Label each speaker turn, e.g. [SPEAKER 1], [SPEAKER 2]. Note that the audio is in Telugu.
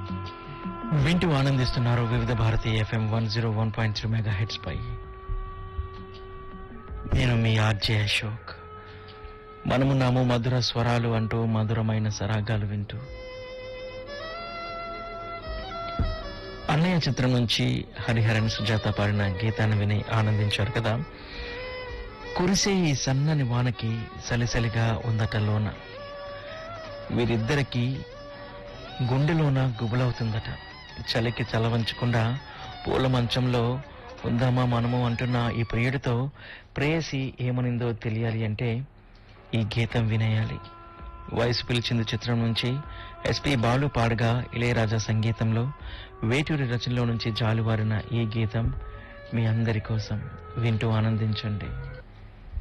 [SPEAKER 1] వింటూ ఆనందిస్తున్నారు Vividha Bharathi FM one zero one point three megahertz పై నేను మీ ఆర్జే అశోక్ మనమున్నాము మధుర స్వరాలు అంటూ మధురమైన సరాగాలు వింటూ అన్నయ్య చిత్రం నుంచి హరిహరన్ సుజాత పాడిన గీతాన్ని విని ఆనందించారు కదా కురిసే ఈ సన్నని వానకి సలిసలిగా ఉందట లోన వీరిద్దరికి గుండెలోన గుబులవుతుందట చలికి చలవంచకుండా పూల మంచంలో ఉందామా మనము అంటున్న ఈ ప్రియుడితో ప్రేయసి ఏమనిందో తెలియాలి అంటే ఈ గీతం వినేయాలి వయసు పిలిచింది చిత్రం నుంచి ఎస్పి బాలు పాడగా ఇళయరాజా సంగీతంలో వేటూరి రచనలో నుంచి జాలువారిన ఈ గీతం మీ అందరి కోసం వింటూ ఆనందించండి